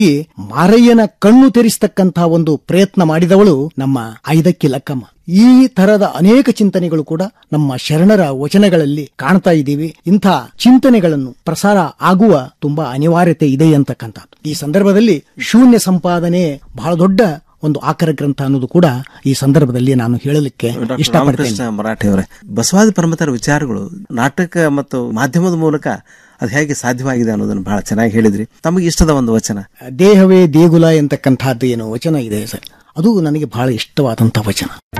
ಈ ಮಾರಯ್ಯನ ಕಣ್ಣು ತೆರೆಸ್ತಕ್ಕಂತಹ ಒಂದು ಪ್ರಯತ್ನ ಮಾಡಿದವಳು ನಮ್ಮ ಐದಕ್ಕಿ ಲಕ್ಕಮ್ಮ ಈ ತರದ ಅನೇಕ ಚಿಂತನೆಗಳು ಕೂಡ ನಮ್ಮ ಶರಣರ ವಚನಗಳಲ್ಲಿ ಕಾಣ್ತಾ ಇದ್ದೀವಿ ಇಂಥ ಚಿಂತನೆಗಳನ್ನು ಪ್ರಸಾರ ಆಗುವ ತುಂಬಾ ಅನಿವಾರ್ಯತೆ ಇದೆ ಅಂತಕ್ಕಂಥದ್ದು ಈ ಸಂದರ್ಭದಲ್ಲಿ ಶೂನ್ಯ ಸಂಪಾದನೆ ಬಹಳ ದೊಡ್ಡ ಒಂದು ಆಕರ ಗ್ರಂಥ ಅನ್ನೋದು ಕೂಡ ಈ ಸಂದರ್ಭದಲ್ಲಿ ನಾನು ಹೇಳಲಿಕ್ಕೆ ಡಾಕ್ಟರ್ ಇಷ್ಟಪಡ್ತೇನೆ ರಾಮಕೃಷ್ಣ ಮರಾಠಿ ಅವರೇ ಬಸವಾದಿ ಪರಮತರ ವಿಚಾರಗಳು ನಾಟಕ ಮತ್ತು ಮಾಧ್ಯಮದ ಮೂಲಕ ಅದು ಹೇಗೆ ಸಾಧ್ಯವಾಗಿದೆ ಅನ್ನೋದನ್ನು ಬಹಳ ಚೆನ್ನಾಗಿ ಹೇಳಿದ್ರಿ ತಮಗೆ ಇಷ್ಟದ ಒಂದು ವಚನ ದೇಹವೇ ದೇಗುಲ ಎಂತಕ್ಕಂಥದ್ದು ಏನು ವಚನ ಇದೆ ಸರ್ ಅದು ನನಗೆ ಬಹಳ ಇಷ್ಟವಾದಂತಹ ವಚನ